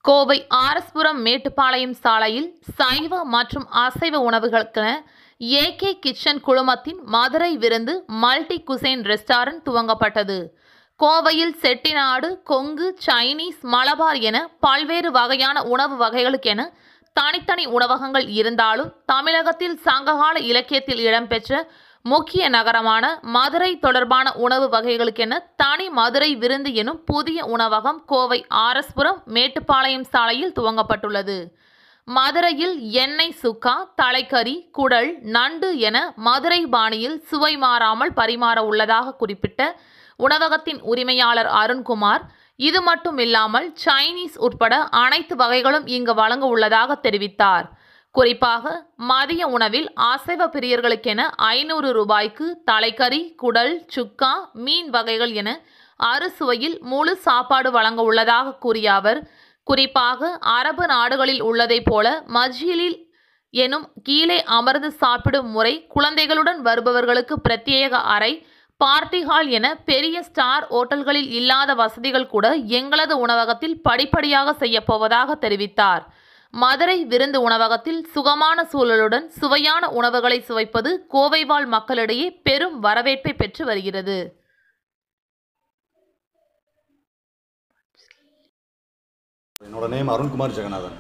கோவை ஆரஸ்புரம் மேட்டுப்பாளையம் சாலையில் சைவ மற்றும் அசைவ உணவுகளுக்கென ஏகே கிச்சன் குழுமத்தின் மதுரை விருந்து மல்டி குசைன் ரெஸ்டாரண்ட் துவங்கப்பட்டது கோவையில் செட்டிநாடு கொங்கு சைனீஸ் மலபார் என பல்வேறு வகையான உணவு வகைகளுக்கென தனித்தனி உணவகங்கள் இருந்தாலும் தமிழகத்தில் சங்ககால இலக்கியத்தில் இடம்பெற்ற முக்கிய நகரமான மதுரை தொடர்பான உணவு வகைகளுக்கென தனி மதுரை விருந்து எனும் புதிய உணவகம் கோவை ஆரஸ்புரம் மேட்டுப்பாளையம் சாலையில் துவங்கப்பட்டுள்ளது மதுரையில் எண்ணெய் சுக்கா தலைக்கறி குடல் நண்டு என மதுரை பாணியில் சுவை மாறாமல் பரிமாற உள்ளதாக குறிப்பிட்ட உணவகத்தின் உரிமையாளர் அருண்குமார் இது மட்டும் இல்லாமல் சைனீஸ் உட்பட அனைத்து வகைகளும் இங்கு வழங்க உள்ளதாக தெரிவித்தார் குறிப்பாக மதிய உணவில் அசைவ பிரியர்களுக்கென ஐநூறு ரூபாய்க்கு தலைக்கறி குடல் சுக்கா மீன் வகைகள் என அறுசுவையில் முழு சாப்பாடு வழங்க உள்ளதாக கூறிய அவர் குறிப்பாக அரபு நாடுகளில் உள்ளதைப் போல மஜ்ஹிலில் எனும் கீழே அமர்ந்து சாப்பிடும் முறை குழந்தைகளுடன் வருபவர்களுக்கு பிரத்யேக அறை பார்ட்டி ஹால் என பெரிய ஸ்டார் ஓட்டல்களில் இல்லாத வசதிகள் கூட எங்களது உணவகத்தில் படிப்படியாக செய்யப்போவதாக தெரிவித்தார் மதுரை விருந்து உணவகத்தில் சுகமான சூழலுடன் சுவையான உணவுகளை சுவைப்பது கோவை வாழ் மக்களிடையே பெரும் வரவேற்பை பெற்று வருகிறது என்னோட நேம் அருண்குமார் ஜெகநாதன்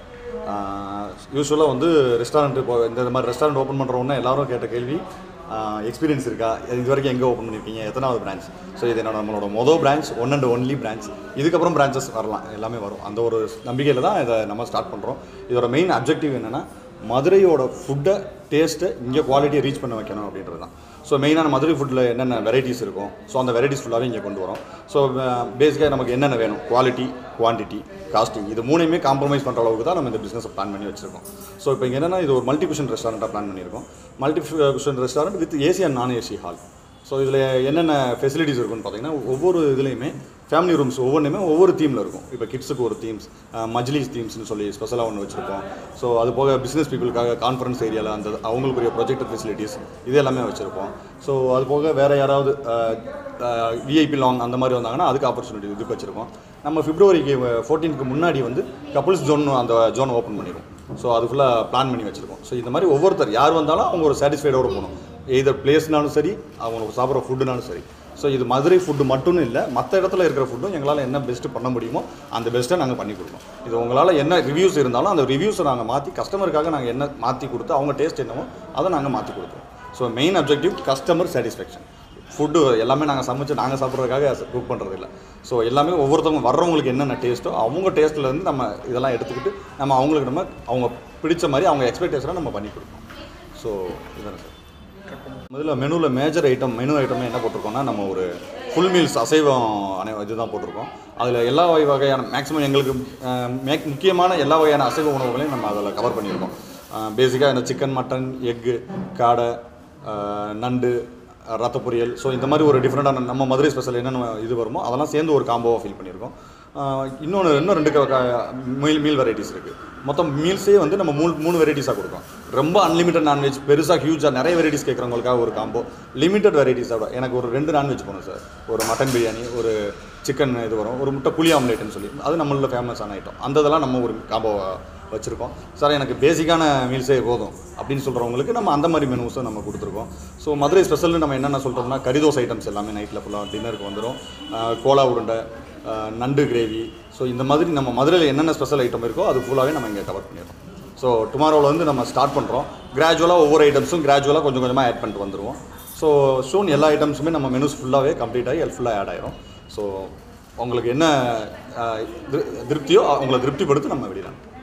யூஸ்வலாக வந்து ரெஸ்டாரண்ட் இப்போ இந்த மாதிரி ரெஸ்டாரண்ட் ஓப்பன் பண்ணுறோன்னா எல்லாரும் கேட்ட கேள்வி எக்ஸ்பீரியன்ஸ் இருக்கா இது வரைக்கும் எங்கே ஓப்பன் பண்ணியிருக்கீங்க எத்தனாவது பிரான்ச் ஸோ இது என்னோட நம்மளோட மொதல் branch one and only branch இதுக்கப்புறம் பிரான்ச்சஸ் வரலாம் எல்லாமே வரும் அந்த ஒரு நம்பிக்கையில் தான் இதை நம்ம ஸ்டார்ட் பண்ணுறோம் இதோட மெயின் அப்ஜெக்டிவ் என்னென்னா மதுரையோட ஃபுட்டை டேஸ்ட்டை இங்கே குவாலிட்டியை ரீச் பண்ண வைக்கணும் அப்படின்றது தான் ஸோ மெயினான மதுரை ஃபுட்டில் என்னென்ன வெரைட்டிஸ் இருக்கும் ஸோ அந்த வெரைட்டிஸ் ஃபுல்லாகவே இங்கே கொண்டு வரோம் ஸோ பேசிக்காக நமக்கு என்னென்ன வேணும் குவாலிட்டி குவான்டிட்டி காஸ்டிங் இது மூணையுமே காம்ப்ரமைஸ் பண்ணுற அளவுக்கு தான் நம்ம இந்த பிஸ்னஸை பிளான் பண்ணி வச்சிருக்கோம் ஸோ இப்போ இங்கே என்னென்னா இது ஒரு மல்டி குஷன் ரெஸ்டாரண்ட்டாக பிளான் பண்ணியிருக்கோம் multi cuisine restaurant with AC and non AC hall so இதில் என்னென்ன ஃபெசிலிட்டிஸ் இருக்குன்னு பார்த்தீங்கன்னா ஒவ்வொரு இதுலேயுமே ஃபேமிலி ரூம்ஸ் ஒவ்வொன்றுமே ஒவ்வொரு தீமில் இருக்கும் இப்போ கிட்ஸுக்கு ஒரு தீம்ஸ் மஜ்லிஸ் தீம்ஸ்னு சொல்லி ஸ்பெஷலாக ஒன்று வச்சுருக்கோம் ஸோ அது போக பிஸ்னஸ் பீப்புளுக்காக கான்ஃபரன்ஸ் ஏரியாவில் அந்த அவங்களுக்குரிய ப்ரொஜெக்டர் ஃபெசிலிட்டிஸ் இது எல்லாமே வச்சுருப்போம் ஸோ அது போக வேறு யாராவது விஐபி லாங் அந்த மாதிரி வந்தாங்கன்னா அதுக்கு ஆப்பர்ச்சுனிட்டி இதுக்கு வச்சுருக்கோம் நம்ம பிப்ரவரிக்கு ஃபோர்டீனுக்கு முன்னாடி வந்து கப்புள்ஸ் ஜோன் அந்த ஜோன் ஓப்பன் பண்ணிடுவோம் ஸோ அது ஃபுல்லாக பிளான் பண்ணி வச்சுருக்கோம் ஸோ இந்த மாதிரி ஒவ்வொருத்தர் யார் வந்தாலும் அவங்க ஒரு சாட்டிஸ்ஃபைடோடு போகணும் எய்தர் பிளேஸ்னாலும் சரி அவங்க சாப்பிட்ற ஃபுட்டுனாலும் சரி ஸோ இது மதுரை ஃபுட்டு மட்டும் இல்லை மற்ற இடத்துல இருக்கிற ஃபுட்டும் எங்களால் என்ன பெஸ்ட்டு பண்ண முடியுமோ அந்த பெஸ்ட்டை நாங்கள் பண்ணி கொடுப்போம் இது உங்களால் என்ன ரிவ்யூஸ் இருந்தாலும் அந்த ரிவ்யூஸை நாங்கள் மாற்றி கஸ்டமருக்காக நாங்கள் என்ன மாற்றி கொடுத்து அவங்க டேஸ்ட் என்னவோ அதை நாங்கள் மாற்றி கொடுப்போம் so main objective customer satisfaction food எல்லாமே நாங்கள் சமைச்சு நாங்கள் சாப்பிட்றதுக்காக குக் பண்ணுறது இல்லை ஸோ எல்லாமே ஒவ்வொருத்தவங்க வர்றவங்களுக்கு என்னென்ன டேஸ்ட்டோ அவங்க டேஸ்ட்லேருந்து நம்ம இதெல்லாம் எடுத்துக்கிட்டு நம்ம அவங்களுக்கு நம்ம அவங்க பிடிச்ச மாதிரி அவங்க எக்ஸ்பெக்டேஷனை நம்ம பண்ணி கொடுப்போம் ஸோ இதுதானே சார் முதல்ல மெனுவில் மேஜர் ஐட்டம் மெனு ஐட்டமே என்ன போட்டிருக்கோம்னா நம்ம ஒரு ஃபுல் மீல்ஸ் அசைவம் அனை இதுதான் போட்டிருக்கோம் அதில் எல்லா வகை வகையான மேக்ஸிமம் எங்களுக்கு அஹ், மேக் முக்கியமான எல்லா வகையான அசைவ உணவுகளையும் நம்ம அதில் கவர் பண்ணியிருக்கோம் பேசிக்காக இந்த சிக்கன் மட்டன் எக்கு காடை அஹ், நண்டு ரத்த பொரியல் ஸோ இந்த மாதிரி ஒரு டிஃப்ரெண்ட்டான நம்ம மதுரை ஸ்பெஷல் என்னென்ன இது வருமோ அதெல்லாம் சேர்ந்து ஒரு காம்போவாக ஃபீல் பண்ணியிருக்கோம் இன்னொன்று இன்னும் ரெண்டு க- க- மீல் மீல் வெரைட்டிஸ் இருக்குது மொத்தம் மீல்ஸே வந்து நம்ம மூணு மூணு வெரைட்டிஸாக கொடுக்கோம் ரொம்ப அன்லிமிட்டட் நான்வெஜ் பெருசாக ஹியூஜாக நிறைய வெரைட்டிஸ் கேட்குறவங்களுக்காக ஒரு காம்போ லிமிட்டட் வெரைட்டிஸோட எனக்கு ஒரு ரெண்டு நான்வெஜ் போகணும் சார் ஒரு மட்டன் பிரியாணி ஒரு சிக்கன் இது வரும் ஒரு முட்டை புளி ஆம்லேட்னு சொல்லி அது நம்மள ஃபேமஸான ஐட்டம் அந்த இதெல்லாம் நம்ம ஒரு காம்போ வச்சுருக்கோம் சார் எனக்கு பேசிக்கான மீல்ஸே போதும் அப்படின்னு சொல்கிறவங்களுக்கு நம்ம அந்த மாதிரி மெனுஸும் நம்ம கொடுத்துருக்கோம் ஸோ மதுரை ஸ்பெஷல்னு நம்ம என்னென்ன சொல்கிறோம்னா கரிதோஸ் ஐட்டம்ஸ் எல்லாமே நைட்டில் ஃபுல்லாக டின்னருக்கு வந்துடும் ஆஹ் கோலா உருண்டை ஆஹ் நண்டு கிரேவி ஸோ இந்த மாதிரி நம்ம மதுரையில் என்னென்ன ஸ்பெஷல் ஐட்டம் இருக்கோ அது ஃபுல்லாகவே நம்ம இங்கே கவர் பண்ணிடுறோம் ஸோ டுமாரோவில் வந்து நம்ம ஸ்டார்ட் பண்ணுறோம் கிராஜுவலாக ஒவ்வொரு ஐட்டம்ஸும் கிராஜுவலாக கொஞ்சம் கொஞ்சமாக ஆட் பண்ணிட்டு வந்துடுவோம் ஸோ சூன் எல்லா ஐட்டம்ஸுமே நம்ம மெனுஸ் ஃபுல்லாகவே கம்ப்ளீட் ஆகி ஃபுல்லாக ஆட் ஆயிரும் ஸோ உங்களுக்கு என்ன ஆஹ் திரு- திருப்தியோ அவங்கள திருப்திப்படுத்தி நம்ம வெளியிடலாம்